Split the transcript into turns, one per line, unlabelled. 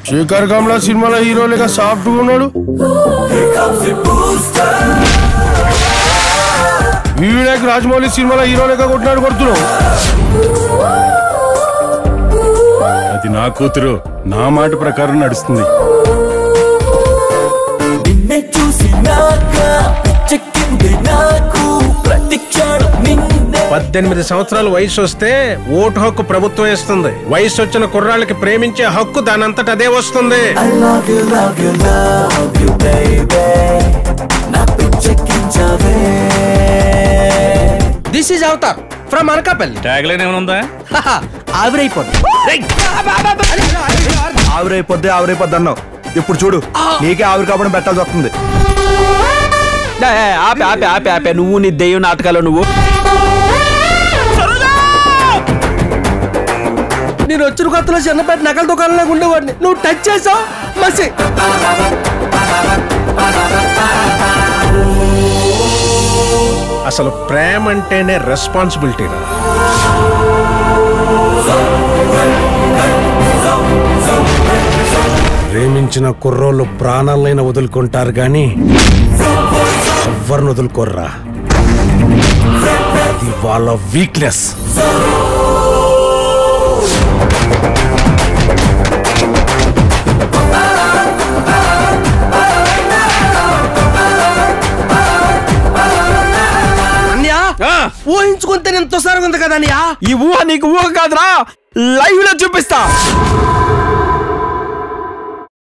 శేఖర్ కమలా సినిమాలో హీరో లేక సాఫ్ట్ ఉన్నాడు వినాయక్ రాజమౌళి సినిమాలో హీరో లేక కొట్టినాడు కొడుతున్నావు
అది నా కూతురు నా మాట ప్రకారం నడుస్తుంది
నిన్నే చూసినాక పిచ్చెక్కింది నాకు ప్రతి క్షణం నిన్నే
పద్దెనిమిది సంవత్సరాల వయసు వస్తే ఓటు హక్కు ప్రభుత్వం ఇస్తుంది వయసు వచ్చిన కుర్రాళ్ళకి ప్రేమించే హక్కు దానంతట అదే వస్తుంది
I love you, love you, love you, baby. నా పిచ్చెక్కించవే
this is avatar from Anakapalli
tag line ఏమైనా ఉందా
ఆవిరైపోద్ది
ఆవిరైపోద్ది ఆవిరైపోద్ది అన్నావు ఇప్పుడు చూడు నీకే ఆవిరి కాపడం పెట్టాల్సి వస్తుంది
ఆపే ఆపే ఆపే ఆపే నువ్వు నీ దెయ్యం నాటకాలు నువ్వు
నేను వచ్చిన కొత్తలో చిన్నపేట నగల దుకాణంలో ఉండేవాడిని నువ్వు టచ్ చేసావు మసి
అసలు ప్రేమ అంటేనే రెస్పాన్సిబిలిటీ రా
ప్రేమించిన కుర్రోళ్ళు ప్రాణాలైనా వదులుకుంటారు కానీ ఎవరిని వదులుకోర్రా అది వాళ్ళ వీక్నెస్
అన్యా ఊహించుకుంటే నేను తొసారం ఉంది కదా అన్యా
ఈ ఊహ నీకు ఊహ కాదురా లైవ్ లో చూపిస్తా